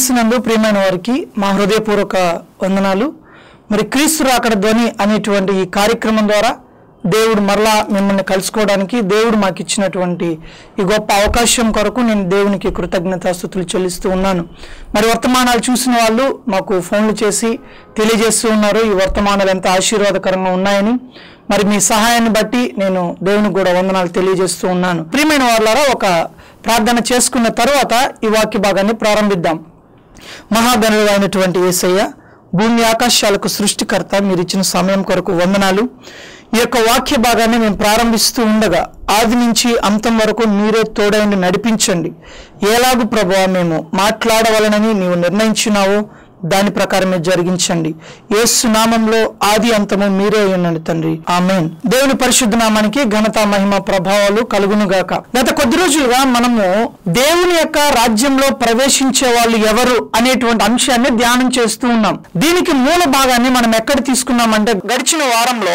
క్రీస్తునందు ప్రియమైన వారికి మా హృదయపూర్వక వందనాలు మరి క్రీస్తు రాకడ ధ్వని అనేటువంటి ఈ కార్యక్రమం ద్వారా దేవుడు మరలా మిమ్మల్ని కలుసుకోవడానికి దేవుడు మాకు ఇచ్చినటువంటి ఈ గొప్ప అవకాశం కొరకు నేను దేవునికి కృతజ్ఞతాస్థుతులు చెల్లిస్తూ ఉన్నాను మరి వర్తమానాలు చూసిన వాళ్ళు మాకు ఫోన్లు చేసి తెలియజేస్తూ ఉన్నారు ఈ వర్తమానాలు ఎంత ఆశీర్వాదకరంగా ఉన్నాయని మరి మీ సహాయాన్ని బట్టి నేను దేవునికి కూడా వందనాలు తెలియజేస్తూ ఉన్నాను ప్రియమైన వాళ్ళారా ఒక ప్రార్థన చేసుకున్న తర్వాత ఈ వాక్య భాగాన్ని ప్రారంభిద్దాం మహాగణుడైనటువంటి యేసయ్య భూమి ఆకాశాలకు సృష్టికర్త మీరు ఇచ్చిన సమయం కొరకు వందనాలు ఈ యొక్క వాక్య భాగాన్ని మేము ప్రారంభిస్తూ ఉండగా ఆది నుంచి అంతం వరకు మీరే తోడైండి నడిపించండి ఎలాగు ప్రభావ మేము మాట్లాడవలనని నీవు నిర్ణయించినావో దాని ప్రకారమే జరిగించండి యేసు నామంలో ఆది అంతము మీరే అయ్యండి తండ్రి ఆమెన్ దేవుని పరిశుద్ధ నామానికి ఘనత మహిమ ప్రభావాలు కలుగును గాక గత కొద్ది రోజులుగా మనము దేవుని యొక్క రాజ్యంలో ప్రవేశించే వాళ్ళు ఎవరు అనేటువంటి అంశాన్ని ధ్యానం చేస్తూ ఉన్నాం దీనికి మూల భాగాన్ని మనం ఎక్కడ తీసుకున్నామంటే గడిచిన వారంలో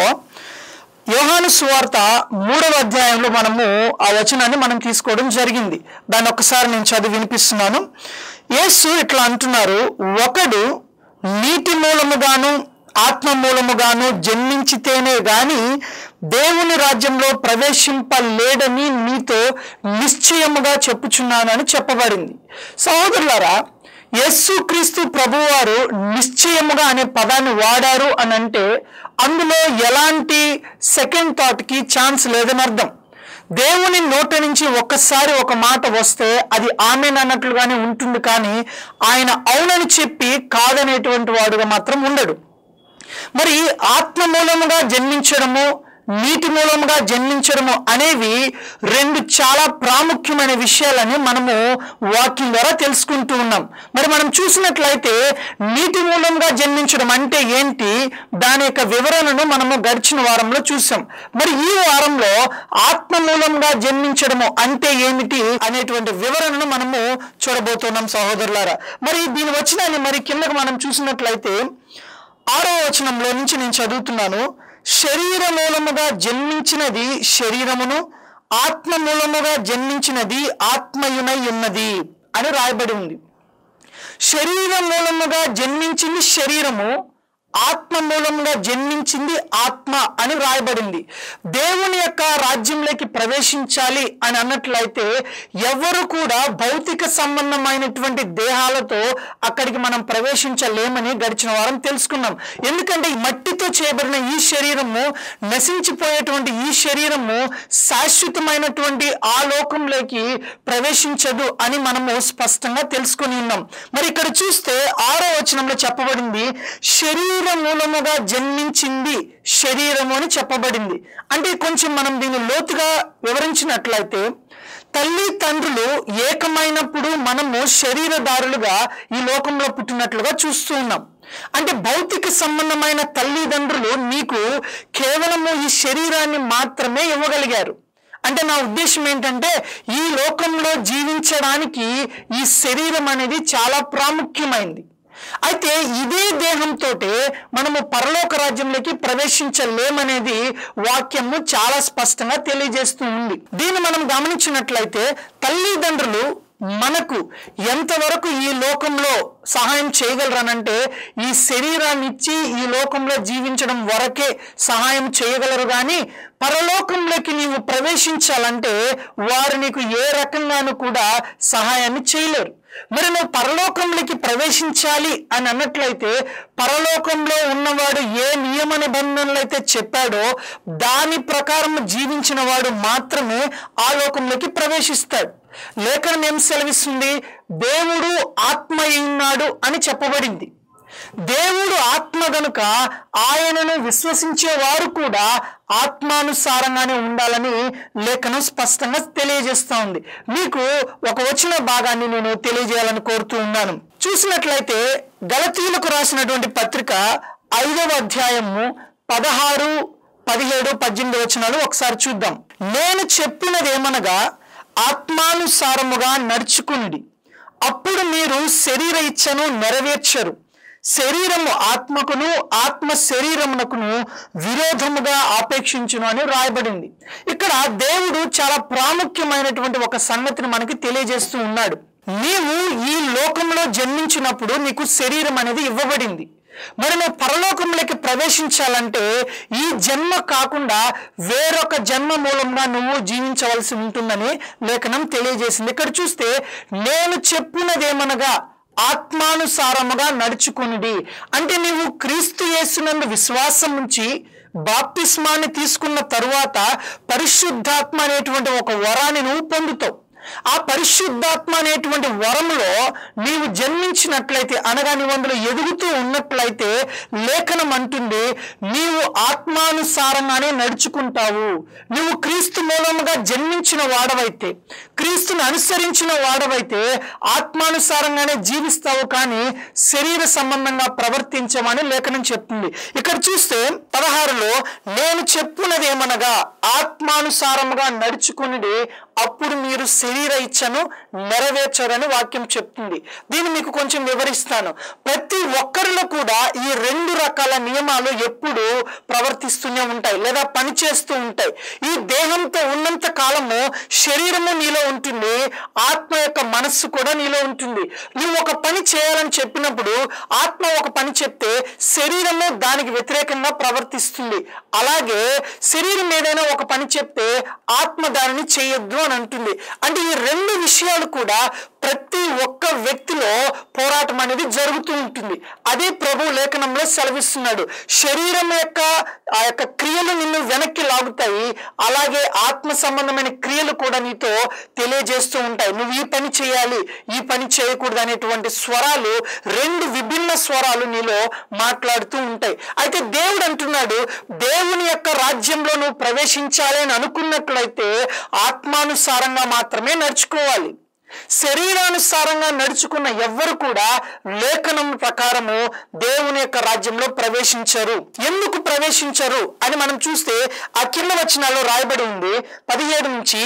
యోహాను సువార్త మూడవ అధ్యాయంలో మనము ఆ వచనాన్ని మనం తీసుకోవడం జరిగింది దాన్ని ఒకసారి నేను చదివి వినిపిస్తున్నాను యేసు ఇట్లా అంటున్నారు ఒకడు నీటి మూలముగాను ఆత్మ మూలముగాను జన్మించితేనే గాని దేవుని రాజ్యంలో ప్రవేశింపలేడని మీతో నిశ్చయముగా చెప్పుచున్నానని చెప్పబడింది సహోదరులారా యేసుక్రీస్తు ప్రభువారు నిశ్చయముగా అనే పదాన్ని వాడారు అని అంటే అందులో ఎలాంటి సెకండ్ థాట్కి ఛాన్స్ లేదని అర్థం దేవుని నోట నుంచి ఒక్కసారి ఒక మాట వస్తే అది ఆమెన్ అన్నట్లుగానే ఉంటుంది కానీ ఆయన అవునని చెప్పి కాదనేటువంటి వాడుగా మాత్రం ఉండడు మరి ఆత్మ మూలముగా జన్మించడము నీటి మూలముగా జన్మించడము అనేవి రెండు చాలా ప్రాముఖ్యమైన విషయాలని మనము వాక్యం ద్వారా తెలుసుకుంటూ ఉన్నాం మరి మనం చూసినట్లయితే నీటి మూలంగా జన్మించడం అంటే ఏంటి దాని యొక్క వివరణను మనము గడిచిన వారంలో చూసాం మరి ఈ వారంలో ఆత్మ మూలంగా జన్మించడము అంటే ఏమిటి అనేటువంటి వివరణను మనము చూడబోతున్నాం సహోదరులారా మరి దీని వచ్చిన మరి కిందకు మనం చూసినట్లయితే ఆరో వచనంలో నుంచి నేను చదువుతున్నాను శరీర మూలముగా జన్మించినది శరీరమును ఆత్మ మూలముగా జన్మించినది ఆత్మయునై ఉన్నది అని రాయబడి ఉంది శరీర మూలముగా జన్మించింది శరీరము ఆత్మ మూలంగా జన్మించింది ఆత్మ అని రాయబడింది దేవుని యొక్క రాజ్యంలోకి ప్రవేశించాలి అని అన్నట్లయితే ఎవరు కూడా భౌతిక సంబంధమైనటువంటి దేహాలతో అక్కడికి మనం ప్రవేశించలేమని గడిచిన వారం తెలుసుకున్నాం ఎందుకంటే ఈ మట్టితో చేయబడిన ఈ శరీరము నశించిపోయేటువంటి ఈ శరీరము శాశ్వతమైనటువంటి ఆ లోకంలోకి ప్రవేశించదు అని మనము స్పష్టంగా తెలుసుకొని ఉన్నాం మరి ఇక్కడ చూస్తే ఆరో వచనంలో చెప్పబడింది శరీర మూలముగా జన్మించింది శరీరము అని చెప్పబడింది అంటే కొంచెం మనం దీన్ని లోతుగా వివరించినట్లయితే తల్లి తండ్రులు ఏకమైనప్పుడు మనము శరీరదారులుగా ఈ లోకంలో పుట్టినట్లుగా చూస్తూ ఉన్నాం అంటే భౌతిక సంబంధమైన తల్లిదండ్రులు నీకు కేవలము ఈ శరీరాన్ని మాత్రమే ఇవ్వగలిగారు అంటే నా ఉద్దేశం ఏంటంటే ఈ లోకంలో జీవించడానికి ఈ శరీరం అనేది చాలా ప్రాముఖ్యమైంది అయితే ఇదే దేహంతో మనము పరలోక రాజ్యంలోకి ప్రవేశించలేమనేది వాక్యము చాలా స్పష్టంగా తెలియజేస్తూ ఉంది దీన్ని మనం గమనించినట్లయితే తల్లిదండ్రులు మనకు ఎంతవరకు ఈ లోకంలో సహాయం చేయగలరనంటే ఈ శరీరాన్ని ఇచ్చి ఈ లోకంలో జీవించడం వరకే సహాయం చేయగలరు కానీ పరలోకంలోకి నీవు ప్రవేశించాలంటే వారు నీకు ఏ రకంగానూ కూడా సహాయాన్ని చేయలేరు మరి నువ్వు పరలోకంలోకి ప్రవేశించాలి అని అన్నట్లయితే పరలోకంలో ఉన్నవాడు ఏ నియమ నిబంధనలు అయితే చెప్పాడో దాని ప్రకారం జీవించిన వాడు మాత్రమే ఆ లోకంలోకి ప్రవేశిస్తాడు లేఖనం ఏం సెలవిస్తుంది దేవుడు ఆత్మ ఉన్నాడు అని చెప్పబడింది దేవుడు ఆత్మ గనుక ఆయనను విశ్వసించే వారు కూడా ఆత్మానుసారంగానే ఉండాలని లేఖనం స్పష్టంగా తెలియజేస్తా ఉంది మీకు ఒక వచ్చిన భాగాన్ని నేను తెలియజేయాలని కోరుతూ ఉన్నాను చూసినట్లయితే గలతీలకు రాసినటువంటి పత్రిక ఐదవ అధ్యాయము పదహారు పదిహేడు పద్దెనిమిది వచనాలు ఒకసారి చూద్దాం నేను చెప్పినది ఏమనగా ఆత్మానుసారముగా నడుచుకునిడి అప్పుడు మీరు శరీర ఇచ్చను నెరవేర్చరు శరీరము ఆత్మకును ఆత్మ శరీరమునకును విరోధముగా ఆపేక్షించును అని రాయబడింది ఇక్కడ దేవుడు చాలా ప్రాముఖ్యమైనటువంటి ఒక సంగతిని మనకి తెలియజేస్తూ ఉన్నాడు నీవు ఈ లోకంలో జన్మించినప్పుడు నీకు శరీరం అనేది ఇవ్వబడింది మరి నువ్వు పరలోకంలోకి ప్రవేశించాలంటే ఈ జన్మ కాకుండా వేరొక జన్మ మూలంగా నువ్వు జీవించవలసి ఉంటుందని లేఖనం తెలియజేసింది ఇక్కడ చూస్తే నేను చెప్పినదేమనగా ఆత్మానుసారముగా నడుచుకునిడి అంటే నీవు క్రీస్తు యేసునందు విశ్వాసం ఉంచి బాప్తిస్మాన్ని తీసుకున్న తరువాత పరిశుద్ధాత్మ అనేటువంటి ఒక వరాన్ని నువ్వు పొందుతావు ఆ పరిశుద్ధాత్మ అనేటువంటి వరంలో నీవు జన్మించినట్లయితే అనగా నీవు అందులో ఎదుగుతూ ఉన్నట్లయితే లేఖనం అంటుంది నీవు ఆత్మానుసారంగానే నడుచుకుంటావు నువ్వు క్రీస్తు మూలముగా జన్మించిన వాడవైతే క్రీస్తుని అనుసరించిన వాడవైతే ఆత్మానుసారంగానే జీవిస్తావు కానీ శరీర సంబంధంగా ప్రవర్తించమని లేఖనం చెప్తుంది ఇక్కడ చూస్తే పదహారులో నేను చెప్పున్నది ఏమనగా ఆత్మానుసారముగా నడుచుకుని అప్పుడు మీరు శరీర ఇచ్చను నెరవేర్చరని వాక్యం చెప్తుంది దీన్ని మీకు కొంచెం వివరిస్తాను ప్రతి ఒక్కరిలో కూడా ఈ రెండు రకాల నియమాలు ఎప్పుడు ప్రవర్తిస్తూనే ఉంటాయి లేదా పనిచేస్తూ ఉంటాయి ఈ దేహంతో ఉన్నంత కాలము శరీరము నీలో ఉంటుంది ఆత్మ యొక్క మనస్సు కూడా నీలో ఉంటుంది నువ్వు ఒక పని చేయాలని చెప్పినప్పుడు ఆత్మ ఒక పని చెప్తే శరీరము దానికి వ్యతిరేకంగా ప్రవర్తిస్తుంది అలాగే శరీరం ఏదైనా ఒక పని చెప్తే ఆత్మ దానిని చేయొద్దు అని అంటుంది అంటే ఈ రెండు విషయాలు కూడా ప్రతి ఒక్క వ్యక్తిలో పోరాటం అనేది జరుగుతూ ఉంటుంది అదే ప్రభు లేఖనంలో సెలవిస్తున్నాడు శరీరం యొక్క ఆ యొక్క క్రియలు నిన్ను వెనక్కి లాగుతాయి అలాగే ఆత్మ సంబంధమైన క్రియలు కూడా నీతో తెలియజేస్తూ ఉంటాయి నువ్వు ఈ పని చేయాలి ఈ పని చేయకూడదు అనేటువంటి స్వరాలు రెండు విభిన్న స్వరాలు నీలో మాట్లాడుతూ ఉంటాయి అయితే దేవుడు అంటున్నాడు దేవుని యొక్క రాజ్యంలో నువ్వు ప్రవేశించాలి అని అనుకున్నట్లయితే ఆత్మానుసారంగా మాత్రమే నడుచుకోవాలి శరీరానుసారంగా నడుచుకున్న ఎవ్వరు కూడా లేఖనం ప్రకారము దేవుని యొక్క రాజ్యంలో ప్రవేశించరు ఎందుకు ప్రవేశించరు అని మనం చూస్తే ఆ కింద వచనాల్లో రాయబడి ఉంది పదిహేడు నుంచి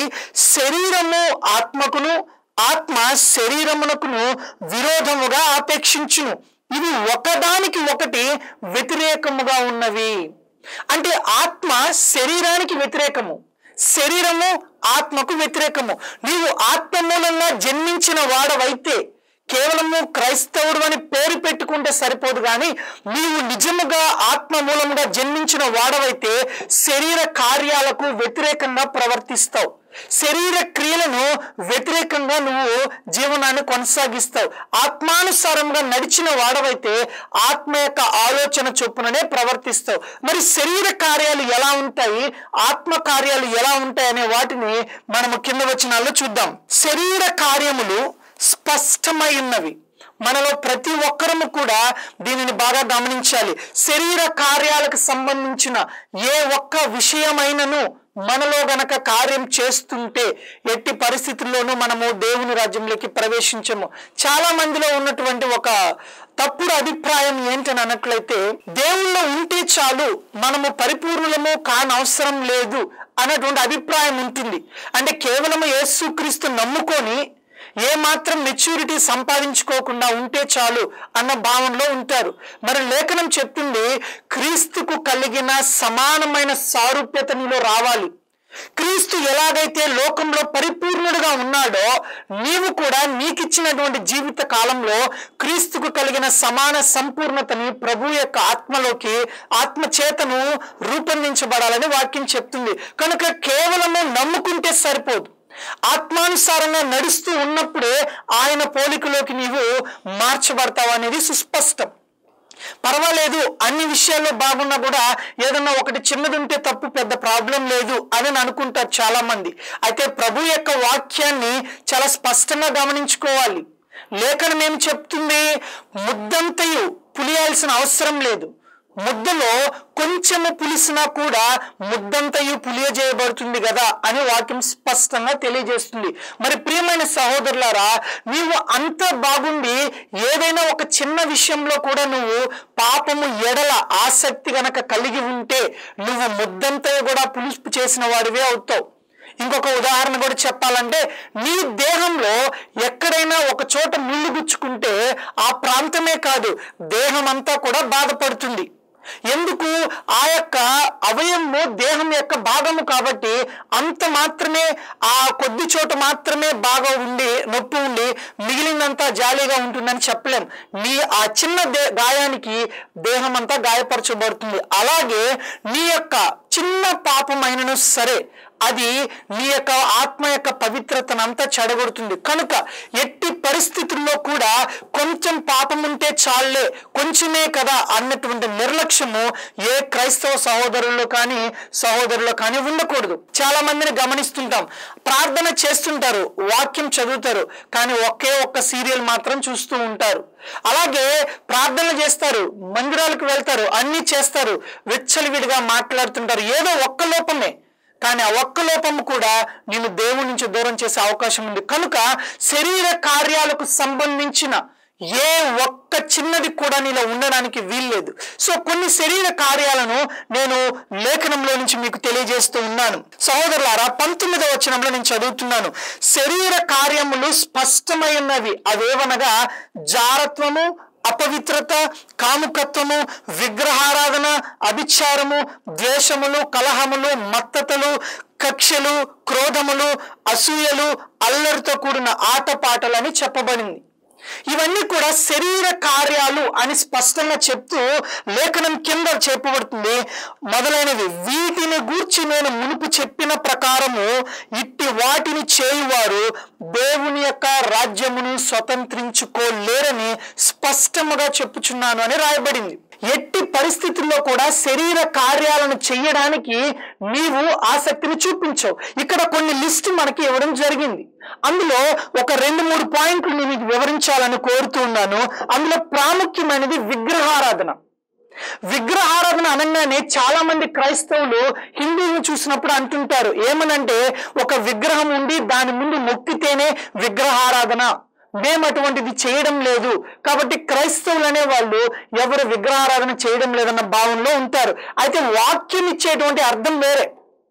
శరీరము ఆత్మకును ఆత్మ శరీరమునకును విరోధముగా ఆపేక్షించును ఇవి ఒకదానికి ఒకటి వ్యతిరేకముగా ఉన్నవి అంటే ఆత్మ శరీరానికి వ్యతిరేకము శరీరము ఆత్మకు వ్యతిరేకము నీవు ఆత్మ మూలంగా జన్మించిన వాడవైతే కేవలము క్రైస్తవుడు అని పేరు పెట్టుకుంటే సరిపోదు కానీ నీవు నిజముగా ఆత్మ మూలముగా జన్మించిన వాడవైతే శరీర కార్యాలకు వ్యతిరేకంగా ప్రవర్తిస్తావు శరీర క్రియలను వ్యతిరేకంగా నువ్వు జీవనాన్ని కొనసాగిస్తావు ఆత్మానుసారంగా నడిచిన వాడవైతే ఆత్మ యొక్క ఆలోచన చొప్పుననే ప్రవర్తిస్తావు మరి శరీర కార్యాలు ఎలా ఉంటాయి ఆత్మ కార్యాలు ఎలా ఉంటాయి అనే వాటిని మనము కింద వచనాల్లో చూద్దాం శరీర కార్యములు స్పష్టమై ఉన్నవి మనలో ప్రతి ఒక్కరము కూడా దీనిని బాగా గమనించాలి శరీర కార్యాలకు సంబంధించిన ఏ ఒక్క విషయమైనను మనలో గనక కార్యం చేస్తుంటే ఎట్టి పరిస్థితుల్లోనూ మనము దేవుని రాజ్యంలోకి ప్రవేశించము చాలా మందిలో ఉన్నటువంటి ఒక తప్పుడు అభిప్రాయం ఏంటని అన్నట్లయితే దేవుల్లో ఉంటే చాలు మనము పరిపూర్ణులము కానవసరం లేదు అన్నటువంటి అభిప్రాయం ఉంటుంది అంటే కేవలము యేసుక్రీస్తు నమ్ముకొని ఏ మాత్రం మెచ్యూరిటీ సంపాదించుకోకుండా ఉంటే చాలు అన్న భావనలో ఉంటారు మరి లేఖనం చెప్తుంది క్రీస్తుకు కలిగిన సమానమైన సారూప్యత నీలో రావాలి క్రీస్తు ఎలాగైతే లోకంలో పరిపూర్ణుడుగా ఉన్నాడో నీవు కూడా నీకిచ్చినటువంటి జీవిత కాలంలో క్రీస్తుకు కలిగిన సమాన సంపూర్ణతని ప్రభు యొక్క ఆత్మలోకి ఆత్మ చేతను రూపొందించబడాలని వాక్యం చెప్తుంది కనుక కేవలము నమ్ముకుంటే సరిపోదు ఆత్మానుసారంగా నడుస్తూ ఉన్నప్పుడే ఆయన పోలికలోకి నీవు మార్చబడతావు అనేది సుస్పష్టం పర్వాలేదు అన్ని విషయాల్లో బాగున్నా కూడా ఏదన్నా ఒకటి చిన్నది ఉంటే తప్పు పెద్ద ప్రాబ్లం లేదు అని అనుకుంటారు చాలా మంది అయితే ప్రభు యొక్క వాక్యాన్ని చాలా స్పష్టంగా గమనించుకోవాలి లేఖనం ఏం చెప్తుంది ముద్దంతయు పులియాల్సిన అవసరం లేదు ముద్దలో కొంచెము పులిసినా కూడా ముద్దంతయు పులియజేయబడుతుంది కదా అని వాక్యం స్పష్టంగా తెలియజేస్తుంది మరి ప్రియమైన సహోదరులారా నీవు అంత బాగుండి ఏదైనా ఒక చిన్న విషయంలో కూడా నువ్వు పాపము ఎడల ఆసక్తి గనక కలిగి ఉంటే నువ్వు ముద్దంతయు కూడా పులుపు చేసిన వాడివే అవుతావు ఇంకొక ఉదాహరణ కూడా చెప్పాలంటే నీ దేహంలో ఎక్కడైనా ఒక చోట ముళ్ళు గుచ్చుకుంటే ఆ ప్రాంతమే కాదు దేహం అంతా కూడా బాధపడుతుంది ఎందుకు ఆ యొక్క అవయము దేహం యొక్క భాగము కాబట్టి అంత మాత్రమే ఆ కొద్ది చోట మాత్రమే బాగా ఉండి నొప్పి ఉండి మిగిలినంతా జాలీగా ఉంటుందని చెప్పలేం నీ ఆ చిన్న దే గాయానికి దేహం అంతా గాయపరచబడుతుంది అలాగే నీ యొక్క చిన్న పాపమైనను సరే అది నీ యొక్క ఆత్మ యొక్క పవిత్రతను అంతా చెడగొడుతుంది కనుక ఎట్టి పరిస్థితుల్లో కూడా కొంచెం పాపం ఉంటే చాలే కొంచెమే కదా అన్నటువంటి నిర్లక్ష్యము ఏ క్రైస్తవ సహోదరుల్లో కానీ సహోదరుల్లో కానీ ఉండకూడదు చాలా మందిని గమనిస్తుంటాం ప్రార్థన చేస్తుంటారు వాక్యం చదువుతారు కానీ ఒకే ఒక్క సీరియల్ మాత్రం చూస్తూ ఉంటారు అలాగే ప్రార్థనలు చేస్తారు మందిరాలకు వెళ్తారు అన్ని చేస్తారు విచ్చలవిడిగా మాట్లాడుతుంటారు ఏదో ఒక్క లోపమే కానీ ఆ ఒక్క లోపము కూడా నేను దేవుడి నుంచి దూరం చేసే అవకాశం ఉంది కనుక శరీర కార్యాలకు సంబంధించిన ఏ ఒక్క చిన్నది కూడా నీలో ఉండడానికి వీల్లేదు సో కొన్ని శరీర కార్యాలను నేను లేఖనంలో నుంచి మీకు తెలియజేస్తూ ఉన్నాను సహోదరులారా పంతొమ్మిదవ వచనంలో నేను చదువుతున్నాను శరీర కార్యములు స్పష్టమైనవి అవేవనగా జారత్వము అపవిత్రత కాముకత్వము విగ్రహారాధన అభిచారము ద్వేషములు కలహములు మత్తతలు కక్షలు క్రోధములు అసూయలు అల్లరితో కూడిన ఆటపాటలని చెప్పబడింది ఇవన్నీ కూడా శరీర కార్యాలు అని స్పష్టంగా చెప్తూ లేఖనం కింద చెప్పబడుతుంది మొదలైనవి వీటిని గూర్చి నేను మునుపు చెప్పిన ప్రకారము ఇట్టి వాటిని చేయువారు దేవుని యొక్క రాజ్యమును స్వతంత్రించుకోలేరని స్పష్టముగా చెప్పుచున్నాను అని రాయబడింది ఎట్టి పరిస్థితుల్లో కూడా శరీర కార్యాలను చెయ్యడానికి నీవు ఆసక్తిని చూపించవు ఇక్కడ కొన్ని లిస్ట్ మనకి ఇవ్వడం జరిగింది అందులో ఒక రెండు మూడు పాయింట్లు నేను మీకు వివరించాలని కోరుతూ ఉన్నాను అందులో ప్రాముఖ్యమైనది విగ్రహారాధన విగ్రహారాధన అనగానే చాలా మంది క్రైస్తవులు హిందువులను చూసినప్పుడు అంటుంటారు ఏమనంటే ఒక విగ్రహం ఉండి దాని ముందు మొక్కితేనే విగ్రహారాధన మేము అటువంటిది చేయడం లేదు కాబట్టి క్రైస్తవులు అనే వాళ్ళు ఎవరు విగ్రహారాధన చేయడం లేదన్న భావంలో ఉంటారు అయితే వాక్యం ఇచ్చేటువంటి అర్థం వేరే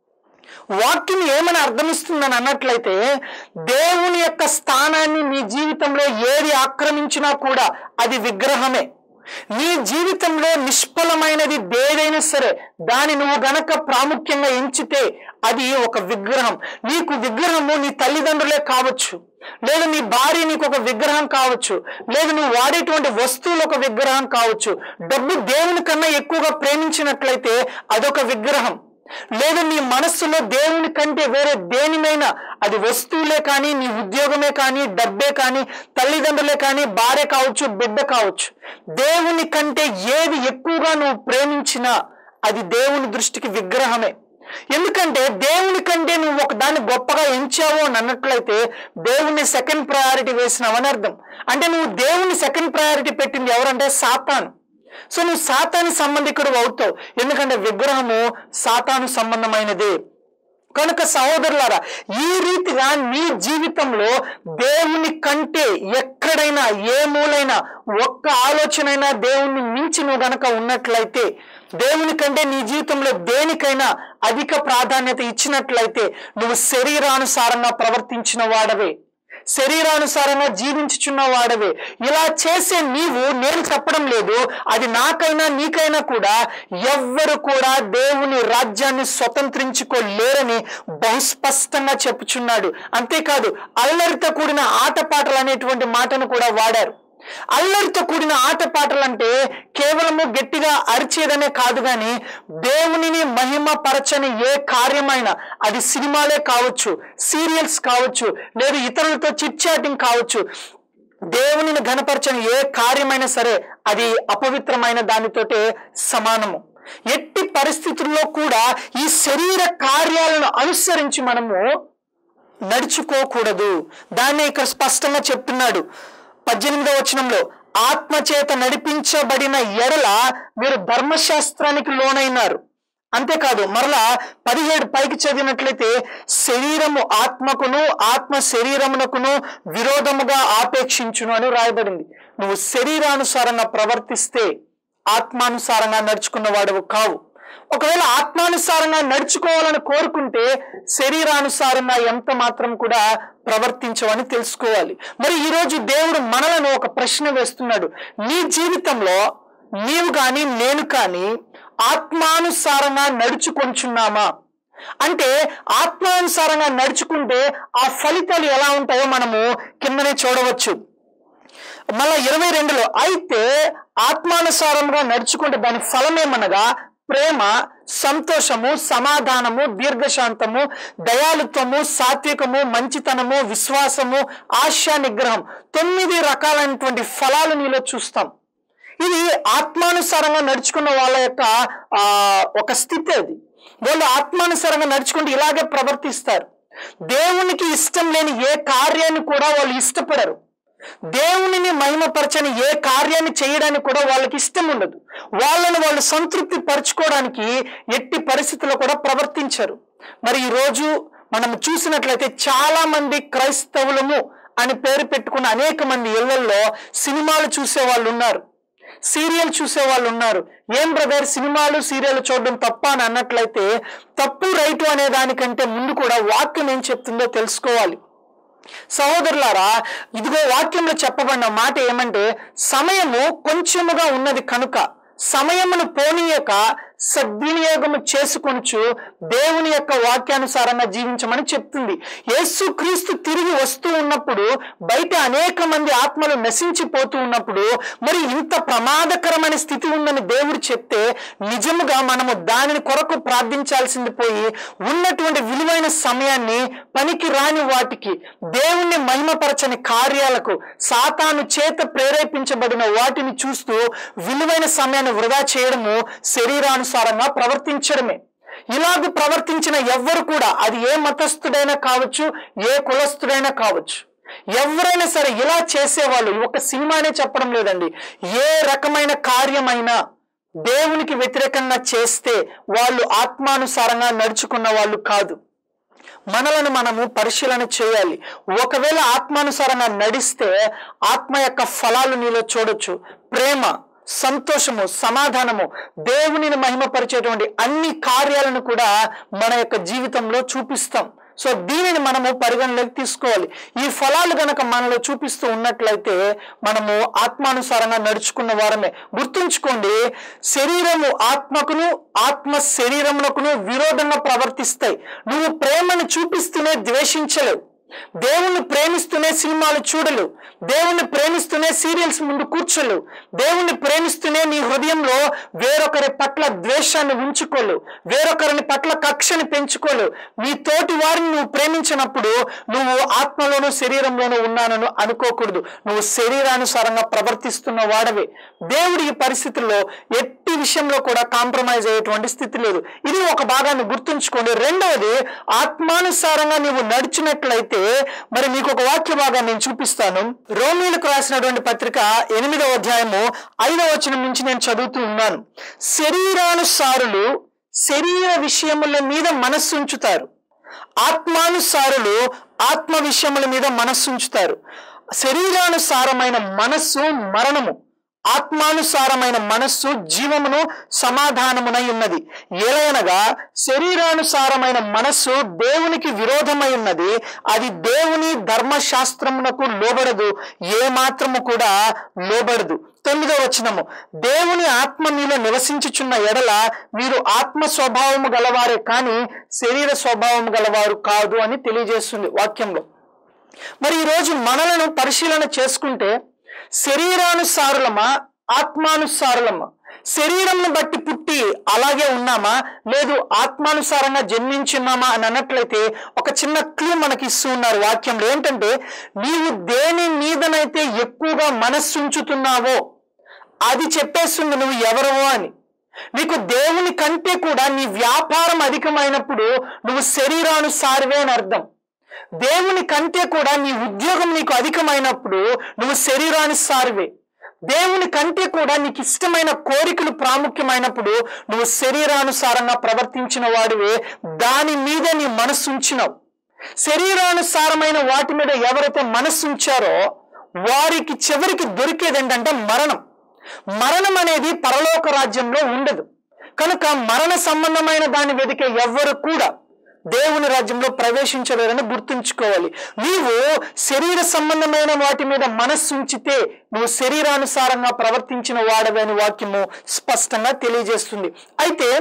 వాక్యం ఏమని అర్థమిస్తుందని అన్నట్లయితే దేవుని యొక్క స్థానాన్ని నీ జీవితంలో ఏది ఆక్రమించినా కూడా అది విగ్రహమే నీ జీవితంలో నిష్ఫలమైనది ఏదైనా సరే దాని నువ్వు గనక ప్రాముఖ్యంగా ఎంచితే అది ఒక విగ్రహం నీకు విగ్రహము నీ తల్లిదండ్రులే కావచ్చు లేదు నీ భార్య నీకు ఒక విగ్రహం కావచ్చు లేదు నువ్వు వాడేటువంటి వస్తువులు ఒక విగ్రహం కావచ్చు డబ్బు దేవుని కన్నా ఎక్కువగా ప్రేమించినట్లయితే అదొక విగ్రహం లేదు నీ మనస్సులో దేవుని కంటే వేరే దేనినైనా అది వస్తువులే కానీ నీ ఉద్యోగమే కానీ డబ్బే కానీ తల్లిదండ్రులే కానీ భార్య కావచ్చు బిడ్డ కావచ్చు దేవుని కంటే ఏది ఎక్కువగా నువ్వు ప్రేమించినా అది దేవుని దృష్టికి విగ్రహమే ఎందుకంటే దేవుని కంటే నువ్వు ఒక దాన్ని గొప్పగా ఎంచావు అని అన్నట్లయితే దేవుని సెకండ్ ప్రయారిటీ వేసినావని అర్థం అంటే నువ్వు దేవుని సెకండ్ ప్రయారిటీ పెట్టింది ఎవరంటే సాతాను సో నువ్వు సాతాను సంబంధికుడు అవుతావు ఎందుకంటే విగ్రహము సాతాను సంబంధమైనది కనుక సహోదరులారా ఈ రీతిగా నీ జీవితంలో దేవుని కంటే ఎక్కడైనా ఏ మూలైనా ఒక్క ఆలోచనైనా దేవుణ్ణి మించి నువ్వు గనక ఉన్నట్లయితే దేవుని కంటే నీ జీవితంలో దేనికైనా అధిక ప్రాధాన్యత ఇచ్చినట్లయితే నువ్వు శరీరానుసారంగా ప్రవర్తించిన వాడవే శరీరానుసారంగా జీవించుచున్న వాడవే ఇలా చేసే నీవు నేను చెప్పడం లేదు అది నాకైనా నీకైనా కూడా ఎవ్వరు కూడా దేవుని రాజ్యాన్ని స్వతంత్రించుకోలేరని బహుస్పష్టంగా చెప్పుచున్నాడు అంతేకాదు అల్లరితో కూడిన ఆటపాటలు అనేటువంటి మాటను కూడా వాడారు అల్లరితో కూడిన ఆటపాటలు అంటే కేవలము గట్టిగా అరిచేదనే కాదు గాని దేవునిని మహిమ పరచని ఏ కార్యమైనా అది సినిమాలే కావచ్చు సీరియల్స్ కావచ్చు లేదు ఇతరులతో చిట్ చాటింగ్ కావచ్చు దేవునిని ఘనపరచని ఏ కార్యమైనా సరే అది అపవిత్రమైన దానితోటే సమానము ఎట్టి పరిస్థితుల్లో కూడా ఈ శరీర కార్యాలను అనుసరించి మనము నడుచుకోకూడదు దాన్ని ఇక్కడ స్పష్టంగా చెప్తున్నాడు పద్దెనిమిదవ వచనంలో ఆత్మచేత నడిపించబడిన ఎడల మీరు ధర్మశాస్త్రానికి లోనైనారు అంతేకాదు మరలా పదిహేడు పైకి చదివినట్లయితే శరీరము ఆత్మకును ఆత్మ శరీరమునకును విరోధముగా ఆపేక్షించును అని రాయబడింది నువ్వు శరీరానుసారంగా ప్రవర్తిస్తే ఆత్మానుసారంగా నడుచుకున్న వాడవు కావు ఒకవేళ ఆత్మానుసారంగా నడుచుకోవాలని కోరుకుంటే శరీరానుసారంగా ఎంత మాత్రం కూడా ప్రవర్తించవని తెలుసుకోవాలి మరి ఈరోజు దేవుడు మనలను ఒక ప్రశ్న వేస్తున్నాడు నీ జీవితంలో నీవు కానీ నేను కానీ ఆత్మానుసారంగా నడుచుకొంచున్నామా అంటే ఆత్మానుసారంగా నడుచుకుంటే ఆ ఫలితాలు ఎలా ఉంటాయో మనము కిందనే చూడవచ్చు మళ్ళా ఇరవై రెండులో అయితే ఆత్మానుసారంగా నడుచుకుంటే దాని ఫలమేమనగా ప్రేమ సంతోషము సమాధానము దీర్ఘశాంతము దయాలుత్వము సాత్వికము మంచితనము విశ్వాసము ఆశా నిగ్రహం తొమ్మిది రకాలైనటువంటి ఫలాలు నీలో చూస్తాం ఇది ఆత్మానుసారంగా నడుచుకున్న వాళ్ళ యొక్క ఆ ఒక స్థితి అది వాళ్ళు ఆత్మానుసారంగా నడుచుకుంటూ ఇలాగే ప్రవర్తిస్తారు దేవునికి ఇష్టం లేని ఏ కార్యాన్ని కూడా వాళ్ళు ఇష్టపడరు దేవునిని మహిమపరచని ఏ కార్యాన్ని చేయడానికి కూడా వాళ్ళకి ఇష్టం ఉండదు వాళ్ళని వాళ్ళు సంతృప్తి పరచుకోవడానికి ఎట్టి పరిస్థితుల్లో కూడా ప్రవర్తించరు మరి ఈ రోజు మనం చూసినట్లయితే చాలా మంది క్రైస్తవులము అని పేరు పెట్టుకున్న అనేక మంది ఇళ్లలో సినిమాలు చూసే వాళ్ళు ఉన్నారు సీరియల్ చూసే వాళ్ళు ఉన్నారు ఏం బ్రదర్ సినిమాలు సీరియల్ చూడడం తప్ప అని అన్నట్లయితే తప్పు రైటు అనే దానికంటే ముందు కూడా వాక్యం ఏం చెప్తుందో తెలుసుకోవాలి సహోదరులారా ఇదిగో వాక్యంలో చెప్పబడిన మాట ఏమంటే సమయము కొంచెముగా ఉన్నది కనుక సమయమును పోనీయక సద్వినియోగము చేసుకొనుచు దేవుని యొక్క వాక్యానుసారంగా జీవించమని చెప్తుంది యేసు క్రీస్తు తిరిగి వస్తూ ఉన్నప్పుడు బయట అనేక మంది ఆత్మలు నశించిపోతూ ఉన్నప్పుడు మరి ఇంత ప్రమాదకరమైన స్థితి ఉందని దేవుడు చెప్తే నిజముగా మనము దానిని కొరకు ప్రార్థించాల్సింది పోయి ఉన్నటువంటి విలువైన సమయాన్ని పనికి రాని వాటికి దేవుణ్ణి మహిమపరచని కార్యాలకు సాతాను చేత ప్రేరేపించబడిన వాటిని చూస్తూ విలువైన సమయాన్ని వృధా చేయడము శరీరానుసారంగా ప్రవర్తించడమే ఇలాగ ప్రవర్తించిన ఎవ్వరు కూడా అది ఏ మతస్థుడైనా కావచ్చు ఏ కులస్థుడైనా కావచ్చు ఎవరైనా సరే ఇలా చేసేవాళ్ళు ఒక సినిమానే చెప్పడం లేదండి ఏ రకమైన కార్యమైనా దేవునికి వ్యతిరేకంగా చేస్తే వాళ్ళు ఆత్మానుసారంగా నడుచుకున్న వాళ్ళు కాదు మనలను మనము పరిశీలన చేయాలి ఒకవేళ ఆత్మానుసారంగా నడిస్తే ఆత్మ యొక్క ఫలాలు నీలో చూడొచ్చు ప్రేమ సంతోషము సమాధానము దేవునిని మహిమపరిచేటువంటి అన్ని కార్యాలను కూడా మన యొక్క జీవితంలో చూపిస్తాం సో దీనిని మనము పరిగణలోకి తీసుకోవాలి ఈ ఫలాలు గనక మనలో చూపిస్తూ ఉన్నట్లయితే మనము ఆత్మానుసారంగా నడుచుకున్న వారమే గుర్తుంచుకోండి శరీరము ఆత్మకును ఆత్మ శరీరమునకును విరోధంగా ప్రవర్తిస్తాయి నువ్వు ప్రేమను చూపిస్తూనే ద్వేషించలేవు దేవుణ్ణి ప్రేమిస్తూనే సినిమాలు చూడలేవు దేవుణ్ణి ప్రేమిస్తూనే సీరియల్స్ ముందు కూర్చోలేవు దేవుణ్ణి ప్రేమిస్తూనే నీ హృదయంలో వేరొకరి పట్ల ద్వేషాన్ని ఉంచుకోలేవు వేరొకరిని పట్ల కక్షని పెంచుకోలేవు నీ తోటి వారిని నువ్వు ప్రేమించినప్పుడు నువ్వు ఆత్మలోనూ శరీరంలోనూ ఉన్నానని అనుకోకూడదు నువ్వు శరీరానుసారంగా ప్రవర్తిస్తున్న వాడవే దేవుడి ఈ పరిస్థితుల్లో ఎట్టి విషయంలో కూడా కాంప్రమైజ్ అయ్యేటువంటి స్థితి లేదు ఇది ఒక భాగాన్ని గుర్తుంచుకోండి రెండవది ఆత్మానుసారంగా నీవు నడిచినట్లయితే మరి మీకు ఒక వాక్య భాగాన్ని నేను చూపిస్తాను రోమిలకు రాసినటువంటి పత్రిక ఎనిమిదవ అధ్యాయము ఐదవ వచనం నుంచి నేను చదువుతూ ఉన్నాను శరీరానుసారులు శరీర విషయముల మీద మనస్సు ఉంచుతారు ఆత్మానుసారులు ఆత్మ విషయముల మీద మనస్సు ఉంచుతారు శరీరానుసారమైన మనస్సు మరణము ఆత్మానుసారమైన మనస్సు జీవమును సమాధానమునై ఉన్నది ఏలయనగా శరీరానుసారమైన మనస్సు దేవునికి విరోధమై ఉన్నది అది దేవుని ధర్మశాస్త్రమునకు లోబడదు ఏ మాత్రము కూడా లోబడదు తొమ్మిదో వచనము దేవుని ఆత్మ మీలో నివసించుచున్న ఎడల మీరు ఆత్మ స్వభావము గలవారే కానీ శరీర స్వభావము గలవారు కాదు అని తెలియజేస్తుంది వాక్యంలో మరి ఈరోజు మనలను పరిశీలన చేసుకుంటే శరీరానుసారులమా ఆత్మానుసారులమా శరీరంను బట్టి పుట్టి అలాగే ఉన్నామా లేదు ఆత్మానుసారంగా జన్మించున్నామా అని అన్నట్లయితే ఒక చిన్న క్లూ మనకి ఇస్తూ ఉన్నారు వాక్యంలో ఏంటంటే నీవు దేని మీదనైతే ఎక్కువగా మనస్సు ఉంచుతున్నావో అది చెప్పేస్తుంది నువ్వు ఎవరవో అని నీకు దేవుని కంటే కూడా నీ వ్యాపారం అధికమైనప్పుడు నువ్వు శరీరానుసారివే అని అర్థం దేవుని కంటే కూడా నీ ఉద్యోగం నీకు అధికమైనప్పుడు నువ్వు శరీరానుసారివే దేవుని కంటే కూడా నీకు ఇష్టమైన కోరికలు ప్రాముఖ్యమైనప్పుడు నువ్వు శరీరానుసారంగా ప్రవర్తించిన వాడివే దాని మీద నీ మనస్సు ఉంచినావు శరీరానుసారమైన వాటి మీద ఎవరైతే మనస్సు ఉంచారో వారికి చివరికి దొరికేది ఏంటంటే మరణం మరణం అనేది పరలోక రాజ్యంలో ఉండదు కనుక మరణ సంబంధమైన దాన్ని వెతికే ఎవ్వరు కూడా దేవుని రాజ్యంలో ప్రవేశించలేరని గుర్తుంచుకోవాలి నీవు శరీర సంబంధమైన వాటి మీద మనస్సు ఉంచితే నువ్వు శరీరానుసారంగా ప్రవర్తించిన వాడవని వాక్యము స్పష్టంగా తెలియజేస్తుంది అయితే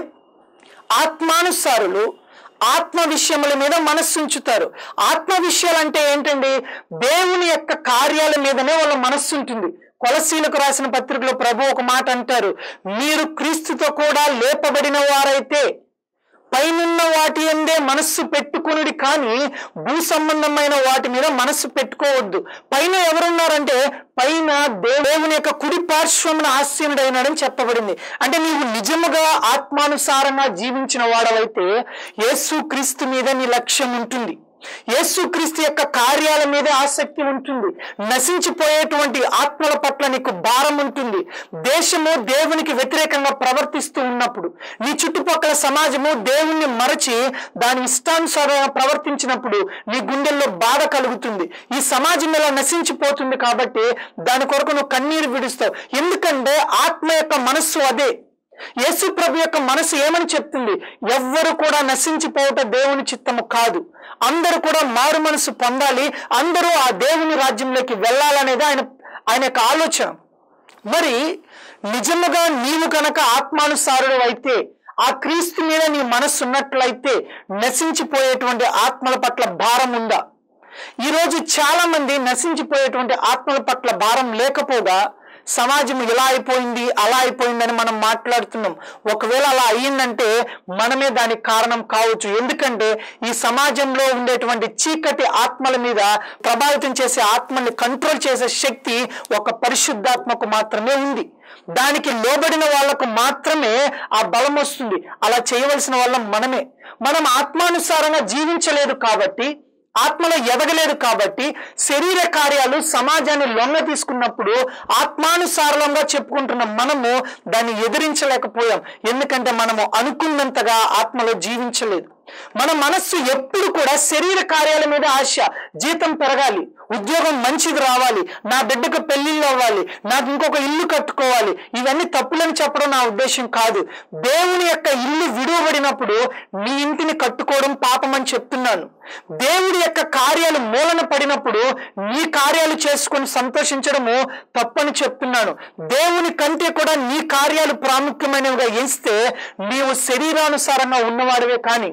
ఆత్మానుసారులు ఆత్మ విషయముల మీద మనస్సు ఉంచుతారు ఆత్మ విషయాలు అంటే ఏంటండి దేవుని యొక్క కార్యాల మీదనే వాళ్ళ మనస్సు ఉంటుంది కొలసీలకు రాసిన పత్రికలో ప్రభు ఒక మాట అంటారు మీరు క్రీస్తుతో కూడా లేపబడిన వారైతే పైనున్న వాటి అందే మనస్సు పెట్టుకునుడి కానీ భూ సంబంధమైన వాటి మీద మనస్సు పెట్టుకోవద్దు పైన ఎవరున్నారంటే పైన దేవుని యొక్క కుడి పార్శ్వమున ఆశీనుడైనాడని చెప్పబడింది అంటే నీవు నిజముగా ఆత్మానుసారంగా జీవించిన వాడవైతే యేసు క్రీస్తు మీద నీ లక్ష్యం ఉంటుంది యేసుక్రీస్తు యొక్క కార్యాల మీద ఆసక్తి ఉంటుంది నశించిపోయేటువంటి ఆత్మల పట్ల నీకు భారం ఉంటుంది దేశము దేవునికి వ్యతిరేకంగా ప్రవర్తిస్తూ ఉన్నప్పుడు నీ చుట్టుపక్కల సమాజము దేవుణ్ణి మరచి దాని ఇష్టానుసారంగా ప్రవర్తించినప్పుడు నీ గుండెల్లో బాధ కలుగుతుంది ఈ సమాజం ఇలా నశించిపోతుంది కాబట్టి దాని కొరకు నువ్వు కన్నీరు విడుస్తావు ఎందుకంటే ఆత్మ యొక్క మనస్సు అదే యేసు ప్రభు యొక్క మనసు ఏమని చెప్తుంది ఎవ్వరు కూడా నశించిపోవట దేవుని చిత్తము కాదు అందరూ కూడా మారు మనసు పొందాలి అందరూ ఆ దేవుని రాజ్యంలోకి వెళ్ళాలనేది ఆయన ఆయన యొక్క ఆలోచన మరి నిజముగా నీవు కనుక ఆత్మానుసారుడు అయితే ఆ క్రీస్తు మీద నీ మనస్సు ఉన్నట్లయితే నశించిపోయేటువంటి ఆత్మల పట్ల భారం ఉందా ఈరోజు చాలా మంది నశించిపోయేటువంటి ఆత్మల పట్ల భారం లేకపోగా సమాజం ఇలా అయిపోయింది అలా అయిపోయిందని మనం మాట్లాడుతున్నాం ఒకవేళ అలా అయ్యిందంటే మనమే దానికి కారణం కావచ్చు ఎందుకంటే ఈ సమాజంలో ఉండేటువంటి చీకటి ఆత్మల మీద ప్రభావితం చేసే ఆత్మల్ని కంట్రోల్ చేసే శక్తి ఒక పరిశుద్ధాత్మకు మాత్రమే ఉంది దానికి లోబడిన వాళ్లకు మాత్రమే ఆ బలం వస్తుంది అలా చేయవలసిన వాళ్ళం మనమే మనం ఆత్మానుసారంగా జీవించలేదు కాబట్టి ఆత్మలో ఎదగలేదు కాబట్టి శరీర కార్యాలు సమాజాన్ని లొంగ తీసుకున్నప్పుడు ఆత్మానుసారంగా చెప్పుకుంటున్న మనము దాన్ని ఎదిరించలేకపోయాం ఎందుకంటే మనము అనుకున్నంతగా ఆత్మలో జీవించలేదు మన మనస్సు ఎప్పుడు కూడా శరీర కార్యాల మీద ఆశ జీతం పెరగాలి ఉద్యోగం మంచిది రావాలి నా బిడ్డకు పెళ్లిళ్ళు అవ్వాలి నాకు ఇంకొక ఇల్లు కట్టుకోవాలి ఇవన్నీ తప్పులని చెప్పడం నా ఉద్దేశం కాదు దేవుని యొక్క ఇల్లు విడువబడినప్పుడు నీ ఇంటిని కట్టుకోవడం పాపం అని చెప్తున్నాను దేవుడి యొక్క కార్యాలు మూలన పడినప్పుడు నీ కార్యాలు చేసుకొని సంతోషించడము తప్పని చెప్తున్నాను దేవుని కంటే కూడా నీ కార్యాలు ప్రాముఖ్యమైనవిగా ఎంచితే నీవు శరీరానుసారంగా ఉన్నవాడివే కానీ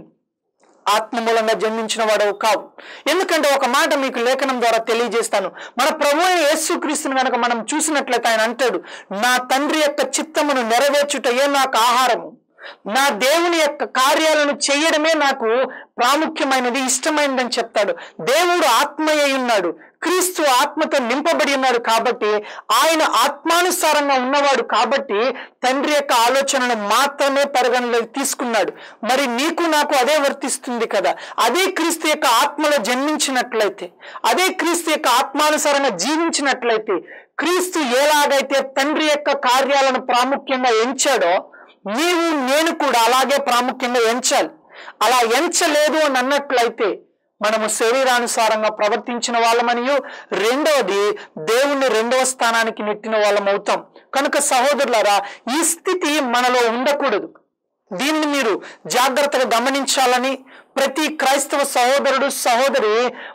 ఆత్మ మూలంగా జన్మించిన వాడవు కావు ఎందుకంటే ఒక మాట మీకు లేఖనం ద్వారా తెలియజేస్తాను మన ప్రభు అయిన యేసుక్రీస్తుని కనుక మనం చూసినట్లయితే ఆయన అంటాడు నా తండ్రి యొక్క చిత్తమును నెరవేర్చుటయే నాకు ఆహారము నా దేవుని యొక్క కార్యాలను చేయడమే నాకు ప్రాముఖ్యమైనది ఇష్టమైనదని చెప్తాడు దేవుడు ఆత్మయ్య ఉన్నాడు క్రీస్తు ఆత్మతో నింపబడి ఉన్నాడు కాబట్టి ఆయన ఆత్మానుసారంగా ఉన్నవాడు కాబట్టి తండ్రి యొక్క ఆలోచనను మాత్రమే పరిగణలోకి తీసుకున్నాడు మరి నీకు నాకు అదే వర్తిస్తుంది కదా అదే క్రీస్తు యొక్క ఆత్మలో జన్మించినట్లయితే అదే క్రీస్తు యొక్క ఆత్మానుసారంగా జీవించినట్లయితే క్రీస్తు ఎలాగైతే తండ్రి యొక్క కార్యాలను ప్రాముఖ్యంగా ఎంచాడో నీవు నేను కూడా అలాగే ప్రాముఖ్యంగా ఎంచాలి అలా ఎంచలేదు అని అన్నట్లయితే మనము శరీరానుసారంగా ప్రవర్తించిన వాళ్ళమనియు రెండవది దేవుణ్ణి రెండవ స్థానానికి నెట్టిన వాళ్ళం అవుతాం కనుక సహోదరులారా ఈ స్థితి మనలో ఉండకూడదు దీన్ని మీరు జాగ్రత్తగా గమనించాలని ప్రతి క్రైస్తవ సహోదరుడు సహోదరి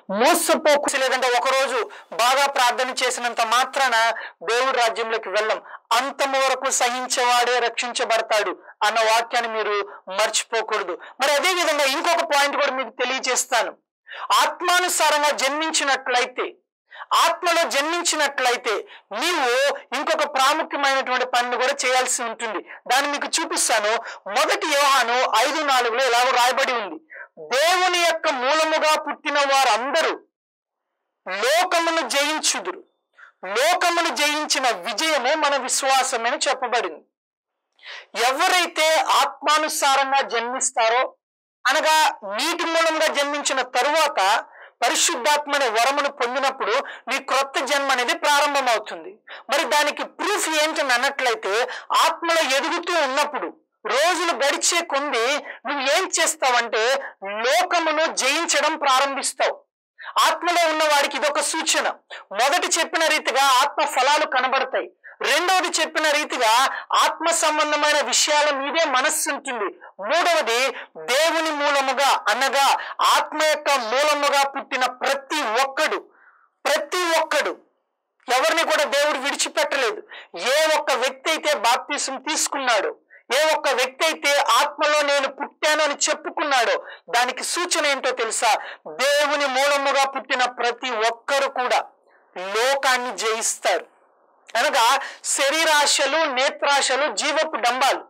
మోసపోకు లేదంటే ఒకరోజు బాగా ప్రార్థన చేసినంత మాత్రాన దేవుడి రాజ్యంలోకి వెళ్ళం అంతము వరకు సహించేవాడే రక్షించబడతాడు అన్న వాక్యాన్ని మీరు మర్చిపోకూడదు మరి అదే విధంగా ఇంకొక పాయింట్ కూడా మీకు తెలియజేస్తాను ఆత్మానుసారంగా జన్మించినట్లయితే ఆత్మలో జన్మించినట్లయితే నీవు ఇంకొక ప్రాముఖ్యమైనటువంటి పనిని కూడా చేయాల్సి ఉంటుంది దాన్ని మీకు చూపిస్తాను మొదటి యోహాను ఐదు నాలుగులో ఇలాగ రాయబడి ఉంది దేవుని యొక్క మూలముగా పుట్టిన వారందరూ లోకమును జయించుదురు లోకమును జయించిన విజయమే మన విశ్వాసమని చెప్పబడింది ఎవరైతే ఆత్మానుసారంగా జన్మిస్తారో అనగా నీటి మూలంగా జన్మించిన తరువాత పరిశుద్ధాత్మ అనే వరమును పొందినప్పుడు నీ క్రొత్త జన్మ అనేది ప్రారంభమవుతుంది మరి దానికి ప్రూఫ్ ఏంటని అన్నట్లయితే ఆత్మలో ఎదుగుతూ ఉన్నప్పుడు రోజులు గడిచే కొంది నువ్వు ఏం చేస్తావంటే లోకమును జయించడం ప్రారంభిస్తావు ఆత్మలో ఉన్న వాడికి ఇదొక సూచన మొదటి చెప్పిన రీతిగా ఆత్మ ఫలాలు కనబడతాయి రెండవది చెప్పిన రీతిగా ఆత్మ సంబంధమైన విషయాల మీదే మనస్సు ఉంటుంది మూడవది దేవుని మూలముగా అనగా ఆత్మ యొక్క మూలముగా పుట్టిన ప్రతి ఒక్కడు ప్రతి ఒక్కడు ఎవరిని కూడా దేవుడు విడిచిపెట్టలేదు ఏ ఒక్క వ్యక్తి అయితే బాప్తీసం తీసుకున్నాడు ఏ ఒక్క వ్యక్తి అయితే ఆత్మలో నేను పుట్టాను అని చెప్పుకున్నాడో దానికి సూచన ఏంటో తెలుసా దేవుని మూలముగా పుట్టిన ప్రతి ఒక్కరు కూడా లోకాన్ని జయిస్తారు అనగా శరీరాశలు నేత్రాశలు జీవపు డంబాలు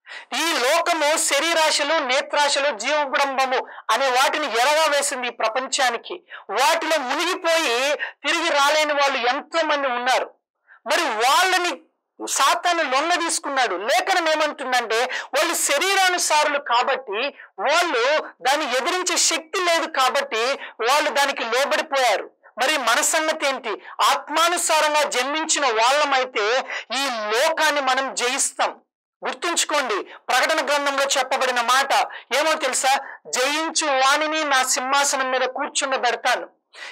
ఈ లోకము శరీరాశలు నేత్రాశలు జీవబుడంబము అనే వాటిని ఎరగా వేసింది ఈ ప్రపంచానికి వాటిలో మునిగిపోయి తిరిగి రాలేని వాళ్ళు ఎంతో మంది ఉన్నారు మరి వాళ్ళని సాతాను లొంగ తీసుకున్నాడు లేఖనం ఏమంటుందంటే వాళ్ళు శరీరానుసారులు కాబట్టి వాళ్ళు దాన్ని ఎదిరించే శక్తి లేదు కాబట్టి వాళ్ళు దానికి లోబడిపోయారు మరి మన సంగతి ఏంటి ఆత్మానుసారంగా జన్మించిన వాళ్ళమైతే ఈ లోకాన్ని మనం జయిస్తాం గుర్తుంచుకోండి ప్రకటన గ్రంథంలో చెప్పబడిన మాట ఏమో తెలుసా జయించు వాణిని నా సింహాసనం మీద కూర్చుండబెడతాను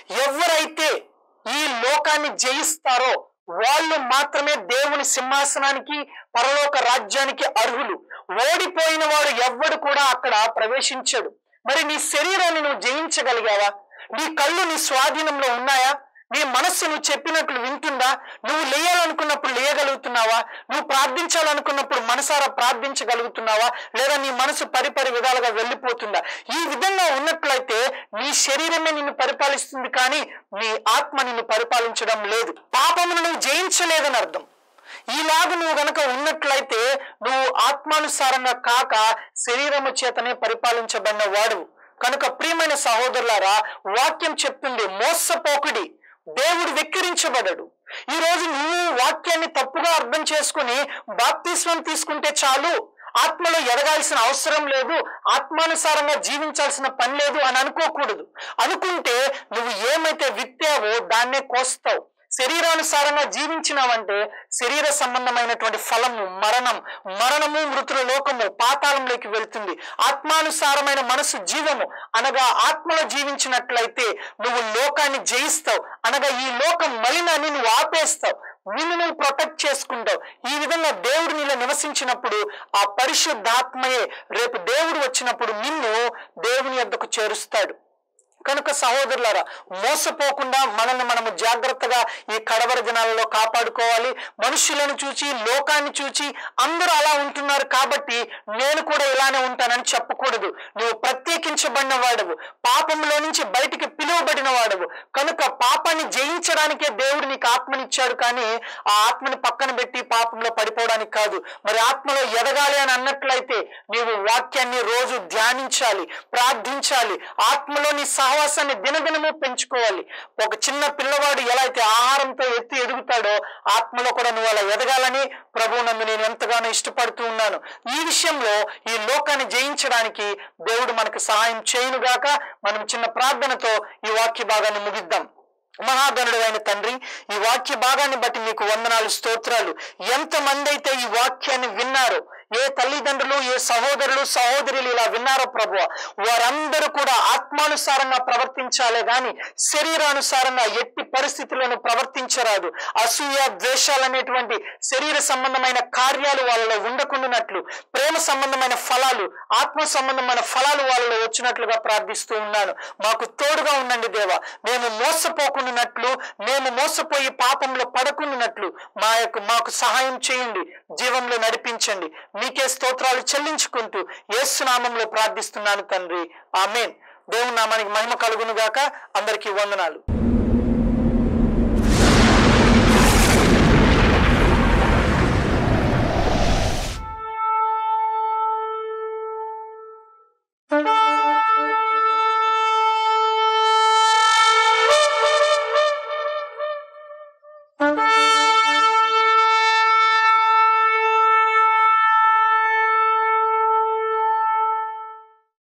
ఎవరైతే ఈ లోకాన్ని జయిస్తారో వాళ్ళు మాత్రమే దేవుని సింహాసనానికి పరలోక రాజ్యానికి అర్హులు ఓడిపోయిన వాడు ఎవ్వడు కూడా అక్కడ ప్రవేశించడు మరి నీ శరీరాన్ని నువ్వు జయించగలిగావా నీ కళ్ళు నీ స్వాధీనంలో ఉన్నాయా నీ మనస్సు నువ్వు చెప్పినట్లు వింటుందా నువ్వు లేయాలనుకున్నప్పుడు లేయగలుగుతున్నావా నువ్వు ప్రార్థించాలనుకున్నప్పుడు మనసారా ప్రార్థించగలుగుతున్నావా లేదా నీ మనసు పరిపరి విధాలుగా వెళ్ళిపోతుందా ఈ విధంగా ఉన్నట్లయితే నీ శరీరమే నిన్ను పరిపాలిస్తుంది కానీ నీ ఆత్మ నిన్ను పరిపాలించడం లేదు పాపమును నువ్వు జయించలేదని అర్థం ఈలాగు నువ్వు గనక ఉన్నట్లయితే నువ్వు ఆత్మానుసారంగా కాక శరీరము చేతనే పరిపాలించబడిన వాడు కనుక ప్రియమైన సహోదరులారా వాక్యం చెప్తుంది మోసపోకుడి దేవుడు వెక్కిరించబడడు ఈ రోజు నువ్వు వాక్యాన్ని తప్పుగా అర్థం చేసుకుని బాప్తిస్వం తీసుకుంటే చాలు ఆత్మలో ఎదగాల్సిన అవసరం లేదు ఆత్మానుసారంగా జీవించాల్సిన పని లేదు అని అనుకోకూడదు అనుకుంటే నువ్వు ఏమైతే విత్తావో దాన్నే కోస్తావు శరీరానుసారంగా జీవించినావంటే శరీర సంబంధమైనటువంటి ఫలము మరణం మరణము మృతుల లోకము పాతాళంలోకి వెళ్తుంది ఆత్మానుసారమైన మనసు జీవము అనగా ఆత్మలో జీవించినట్లయితే నువ్వు లోకాన్ని జయిస్తావు అనగా ఈ లోకం మలినాన్ని నువ్వు ఆపేస్తావు నిన్ను నువ్వు ప్రొటెక్ట్ చేసుకుంటావు ఈ విధంగా దేవుడు నీలో నివసించినప్పుడు ఆ పరిశుద్ధాత్మయే రేపు దేవుడు వచ్చినప్పుడు నిన్ను దేవుని యొద్దకు చేరుస్తాడు కనుక సహోదరులారా మోసపోకుండా మనల్ని మనము జాగ్రత్తగా ఈ కడవర దినాలలో కాపాడుకోవాలి మనుషులను చూచి లోకాన్ని చూచి అందరూ అలా ఉంటున్నారు కాబట్టి నేను కూడా ఇలానే ఉంటానని చెప్పకూడదు నువ్వు ప్రత్యేకించబడిన వాడవు పాపంలో నుంచి బయటికి పిలువబడిన వాడవు కనుక పాపాన్ని జయించడానికే దేవుడు నీకు ఆత్మనిచ్చాడు కానీ ఆ ఆత్మని పక్కన పెట్టి పాపంలో పడిపోవడానికి కాదు మరి ఆత్మలో ఎదగాలి అని అన్నట్లయితే నీవు వాక్యాన్ని రోజు ధ్యానించాలి ప్రార్థించాలి ఆత్మలో నీ సహవాసాన్ని దినదినము పెంచుకోవాలి ఒక చిన్న పిల్లవాడు ఎలా అయితే ఆహారంతో ఎత్తి ఎదుగుతాడో ఆత్మలో కూడా నువ్వు అలా ఎదగాలని ప్రభు నన్ను నేను ఎంతగానో ఇష్టపడుతూ ఉన్నాను ఈ విషయంలో ఈ లోకాన్ని జయించడానికి దేవుడు మనకు సహాయం చేయనుగాక మనం చిన్న ప్రార్థనతో ఈ వాక్య భాగాన్ని ముగిద్దాం మహాగణుడు అయిన తండ్రి ఈ వాక్య భాగాన్ని బట్టి మీకు వందనాలు స్తోత్రాలు ఎంతమంది అయితే ఈ వాక్యాన్ని విన్నారో ఏ తల్లిదండ్రులు ఏ సహోదరులు సహోదరులు ఇలా విన్నారో ప్రభు వారందరూ కూడా ఆత్మానుసారంగా ప్రవర్తించాలే గాని శరీరానుసారంగా ఎట్టి పరిస్థితులను ప్రవర్తించరాదు అసూయ ద్వేషాలు అనేటువంటి శరీర సంబంధమైన కార్యాలు వాళ్ళలో ఉండకుండానట్లు ప్రేమ సంబంధమైన ఫలాలు ఆత్మ సంబంధమైన ఫలాలు వాళ్ళలో వచ్చినట్లుగా ప్రార్థిస్తూ ఉన్నాను మాకు తోడుగా ఉండండి దేవా మేము మోసపోకుండానట్లు మేము మోసపోయి పాపంలో పడకుండానట్లు మా యొక్క మాకు సహాయం చేయండి జీవంలో నడిపించండి మీకే స్తోత్రాలు చెల్లించుకుంటూ యేసునామంలో ప్రార్థిస్తున్నాను తండ్రి ఆమెన్ దేవుని నామానికి మహిమ కలుగును గాక అందరికీ వందనాలు